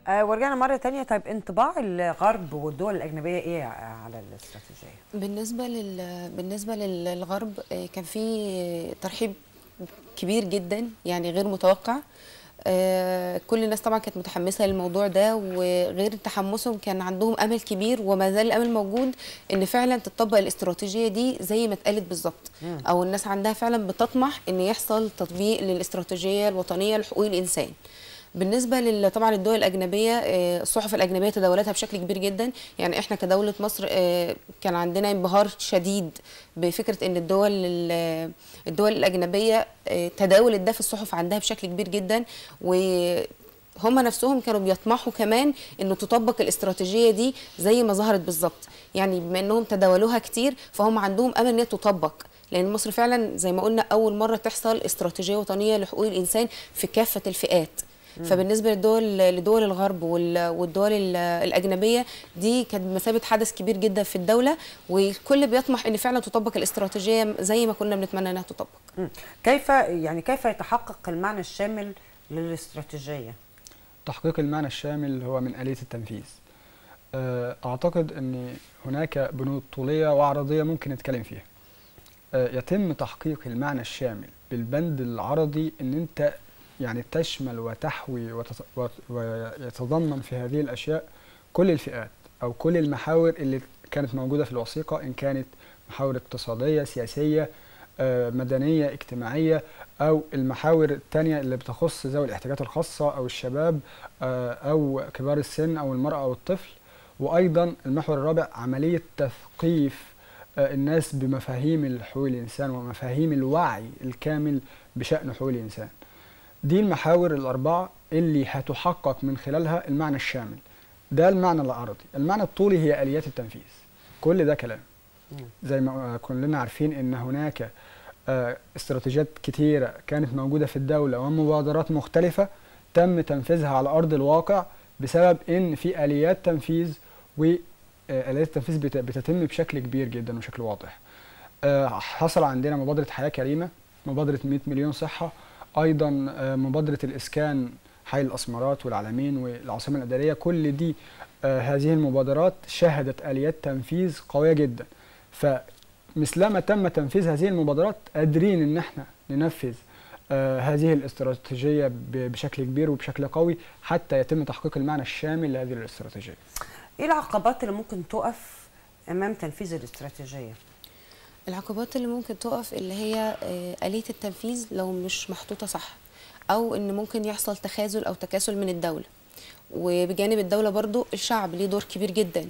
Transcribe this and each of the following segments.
آه ورجعنا مره تانية طيب انطباع الغرب والدول الاجنبيه ايه على الاستراتيجيه بالنسبه لل بالنسبه للغرب آه، كان في ترحيب كبير جدا يعني غير متوقع آه، كل الناس طبعا كانت متحمسه للموضوع ده وغير تحمسهم كان عندهم امل كبير وما زال الامل موجود ان فعلا تطبق الاستراتيجيه دي زي ما اتقالت بالظبط او الناس عندها فعلا بتطمح ان يحصل تطبيق للاستراتيجيه الوطنيه لحقوق الانسان بالنسبه لل طبعا الدول الاجنبيه آه، الصحف الاجنبيه تداولتها بشكل كبير جدا يعني احنا كدوله مصر آه، كان عندنا انبهار شديد بفكره ان الدول ال- الدول الاجنبيه آه، تداولت ده في الصحف عندها بشكل كبير جدا و هم نفسهم كانوا بيطمحوا كمان انه تطبق الاستراتيجيه دي زي ما ظهرت بالظبط يعني بما انهم تداولوها كتير فهم عندهم امل ان هي تطبق لان مصر فعلا زي ما قلنا اول مره تحصل استراتيجيه وطنيه لحقوق الانسان في كافه الفئات فبالنسبه للدول لدول الغرب وال- والدول ال- الاجنبيه دي كانت بمثابه حدث كبير جدا في الدوله والكل بيطمح ان فعلا تطبق الاستراتيجيه زي ما كنا بنتمنى انها تطبق مم. كيف يعني كيف يتحقق المعنى الشامل للاستراتيجيه تحقيق المعنى الشامل هو من آلية التنفيذ آه، أعتقد أن هناك بنود طولية وعرضية ممكن نتكلم فيها آه، يتم تحقيق المعنى الشامل بالبند العرضي أن أنت يعني تشمل وتحوي وتت- وت- ويتضمن في هذه الأشياء كل الفئات أو كل المحاور اللي كانت موجودة في الوثيقة إن كانت محاور اقتصادية سياسية آه، مدنية اجتماعية أو المحاور التانية اللي بتخص ذوي الاحتياجات الخاصة أو الشباب آه، أو كبار السن أو المرأة أو الطفل وأيضا المحور الرابع عملية تثقيف آه، الناس بمفاهيم حقوق الإنسان ومفاهيم الوعي الكامل بشأن حقوق الإنسان دي المحاور الأربعة اللي هتحقق من خلالها المعنى الشامل ده المعنى العرضي المعنى الطولي هي آليات التنفيذ كل ده كلام زي ما كلنا عارفين ان هناك آه، استراتيجيات كتيرة كانت موجودة في الدولة ومبادرات مختلفة تم تنفيذها على أرض الواقع بسبب ان في آليات تنفيذ وآليات التنفيذ بت- بتتم بشكل كبير جدا وبشكل واضح آه، حصل عندنا مبادرة حياة كريمة مبادرة 100 مليون صحة أيضا آه، مبادرة الإسكان حي الأسمرات والعلمين والعاصمة الإدارية كل دي آه، هذه المبادرات شهدت آليات تنفيذ قوية جدا فمثلما تم تنفيذ هذه المبادرات قادرين ان احنا ننفذ آه هذه الاستراتيجيه ب- بشكل كبير وبشكل قوي حتى يتم تحقيق المعنى الشامل لهذه الاستراتيجيه. ايه العقبات اللي ممكن تقف امام تنفيذ الاستراتيجيه العقبات اللي ممكن تقف اللي هي آه، آلية التنفيذ لو مش محطوطة صح أو إن ممكن يحصل تخاذل أو تكاسل من الدولة وبجانب الدولة برضو الشعب ليه دور كبير جدا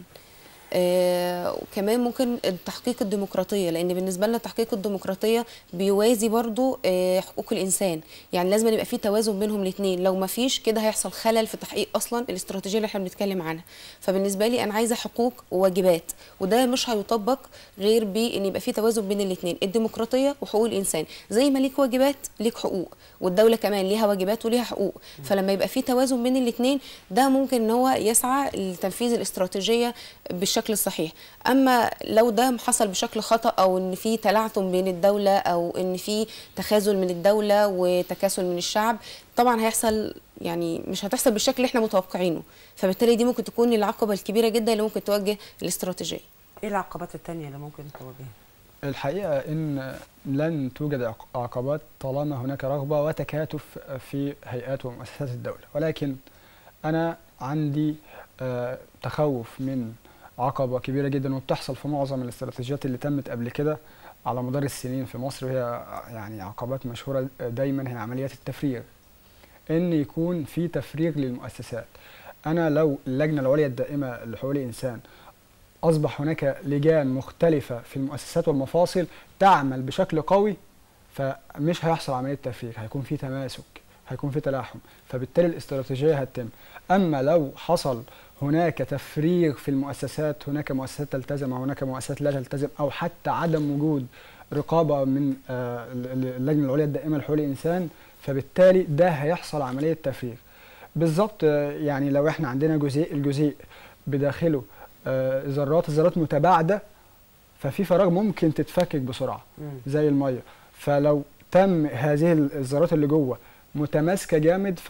آه، وكمان ممكن تحقيق الديمقراطية لأن بالنسبة لنا تحقيق الديمقراطية بيوازي برضو آه، حقوق الإنسان يعني لازم يبقى في توازن بينهم الاثنين لو ما فيش كده هيحصل خلل في تحقيق أصلا الاستراتيجية اللي احنا بنتكلم عنها فبالنسبة لي أنا عايزة حقوق وواجبات وده مش هيطبق غير بان يبقى في توازن بين الاثنين الديمقراطيه وحقوق الانسان زي ما ليك واجبات ليك حقوق والدوله كمان ليها واجبات وليها حقوق فلما يبقى في توازن بين الاثنين ده ممكن ان هو يسعى لتنفيذ الاستراتيجيه بالشكل الصحيح اما لو ده حصل بشكل خطا او ان في تلعثم بين الدوله او ان في تخاذل من الدوله وتكاسل من الشعب طبعا هيحصل يعني مش هتحصل بالشكل اللي احنا متوقعينه فبالتالي دي ممكن تكون العقبه الكبيره جدا اللي ممكن توجه الاستراتيجيه ايه العقبات التانية اللي ممكن تواجهها الحقيقه ان لن توجد عق- عقبات طالما هناك رغبه وتكاتف في هيئات ومؤسسات الدوله ولكن انا عندي آه، تخوف من عقبه كبيره جدا وبتحصل في معظم الاستراتيجيات اللي تمت قبل كده على مدار السنين في مصر وهي يعني عقبات مشهوره دايما هي عمليات التفريغ ان يكون في تفريغ للمؤسسات انا لو اللجنه العليا الدائمه لحقوق الانسان اصبح هناك لجان مختلفه في المؤسسات والمفاصل تعمل بشكل قوي فمش هيحصل عمليه تفريغ هيكون في تماسك هيكون في تلاحم فبالتالي الاستراتيجيه هتتم اما لو حصل هناك تفريغ في المؤسسات هناك مؤسسات تلتزم او هناك مؤسسات لا تلتزم او حتى عدم وجود رقابه من آه، ال- ال- اللجنه العليا الدائمه لحقوق الانسان فبالتالي ده هيحصل عمليه تفريغ بالظبط آه، يعني لو احنا عندنا جزيء الجزيء بداخله آه، ذرات الذرات متباعده ففي فراغ ممكن تتفكك بسرعه مم. زي الميه فلو تم هذه الذرات اللي جوه متماسكه جامد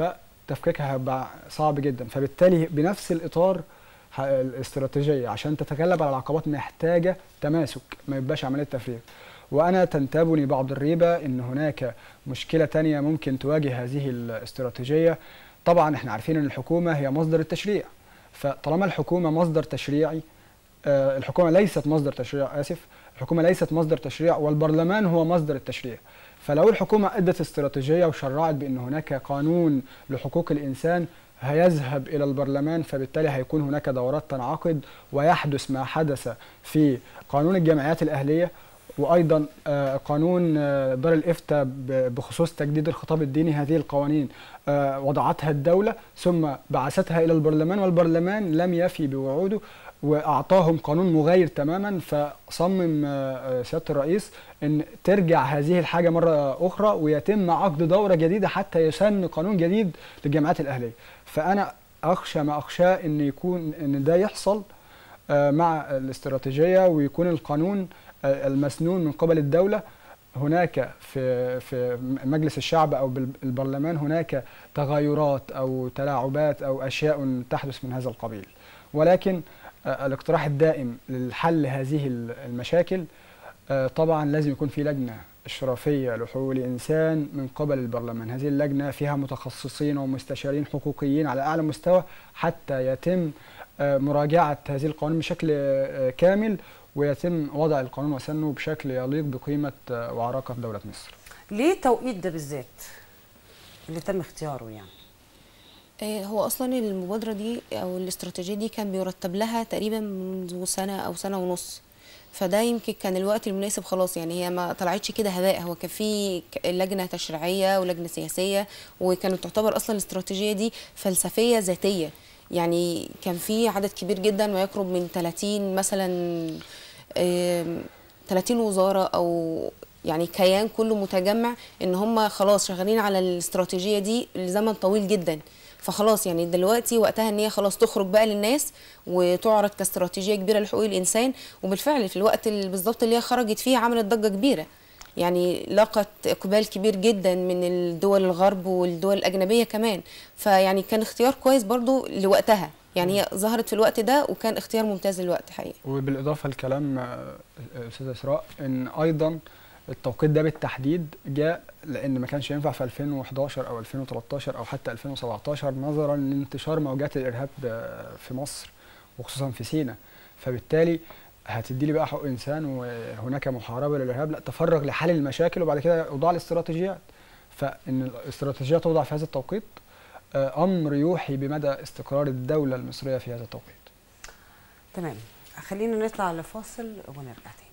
تفكيكها هيبقى صعب جدا فبالتالي بنفس الاطار ه- الاستراتيجيه عشان تتغلب على العقبات محتاجه تماسك ما يبقاش عمليه تفريغ وانا تنتابني بعض الريبه ان هناك مشكله تانية ممكن تواجه هذه الاستراتيجيه طبعا احنا عارفين ان الحكومه هي مصدر التشريع فطالما الحكومه مصدر تشريعي آه، الحكومه ليست مصدر تشريع اسف الحكومه ليست مصدر تشريع والبرلمان هو مصدر التشريع فلو الحكومه ادت استراتيجيه وشرعت بان هناك قانون لحقوق الانسان هيذهب الى البرلمان فبالتالي هيكون هناك دورات تنعقد ويحدث ما حدث في قانون الجمعيات الاهليه وايضا آه، قانون آه، دار الافتاء ب- بخصوص تجديد الخطاب الديني هذه القوانين آه، وضعتها الدوله ثم بعثتها الى البرلمان والبرلمان لم يفي بوعوده واعطاهم قانون مغاير تماما فصمم آه، آه، سياده الرئيس ان ترجع هذه الحاجه مره اخرى ويتم عقد دوره جديده حتى يسن قانون جديد للجامعات الاهليه فانا اخشى ما اخشاه ان يكون ان ده يحصل آه، مع الاستراتيجيه ويكون القانون آه، المسنون من قبل الدوله هناك في في مجلس الشعب او بالبرلمان هناك تغيرات او تلاعبات او اشياء تحدث من هذا القبيل ولكن آه، الاقتراح الدائم للحل هذه المشاكل آه، طبعا لازم يكون في لجنه اشرافيه لحقوق الانسان من قبل البرلمان هذه اللجنه فيها متخصصين ومستشارين حقوقيين على اعلى مستوى حتى يتم آه، مراجعه هذه القوانين بشكل آه، كامل ويتم وضع القانون وسنه بشكل يليق بقيمه آه، وعراقه دوله مصر ليه التوقيت ده بالذات اللي تم اختياره يعني آه، هو اصلا المبادره دي او الاستراتيجيه دي كان بيرتب لها تقريبا منذ سنه او سنه ونص فده يمكن كان الوقت المناسب خلاص يعني هي ما طلعتش كده هباء هو كان في ك- لجنه تشريعيه ولجنه سياسيه وكانت تعتبر اصلا الاستراتيجيه دي فلسفيه ذاتيه يعني كان في عدد كبير جدا ما يقرب من 30 مثلا آم، 30 وزاره او يعني كيان كله متجمع ان هم خلاص شغالين على الاستراتيجيه دي لزمن طويل جدا فخلاص يعني دلوقتي وقتها ان هي خلاص تخرج بقى للناس وتعرض كاستراتيجيه كبيره لحقوق الانسان وبالفعل في الوقت اللي بالظبط اللي هي خرجت فيه عملت ضجه كبيره يعني لقت اقبال كبير جدا من الدول الغرب والدول الاجنبيه كمان فيعني كان اختيار كويس برضو لوقتها يعني هي ظهرت في الوقت ده وكان اختيار ممتاز للوقت حقيقي وبالاضافه لكلام آه، استاذه اسراء ان ايضا التوقيت ده بالتحديد جاء لان ما كانش ينفع في 2011 او 2013 او حتى 2017 نظرا لانتشار موجات الارهاب آه، في مصر وخصوصا في سيناء فبالتالي هتدي لي بقى حقوق انسان وهناك محاربه للارهاب لا تفرغ لحل المشاكل وبعد كده اوضاع الاستراتيجيات فان الاستراتيجيه توضع في هذا التوقيت آه، امر يوحي بمدى استقرار الدوله المصريه في هذا التوقيت تمام خلينا نطلع لفاصل ونرجع تاني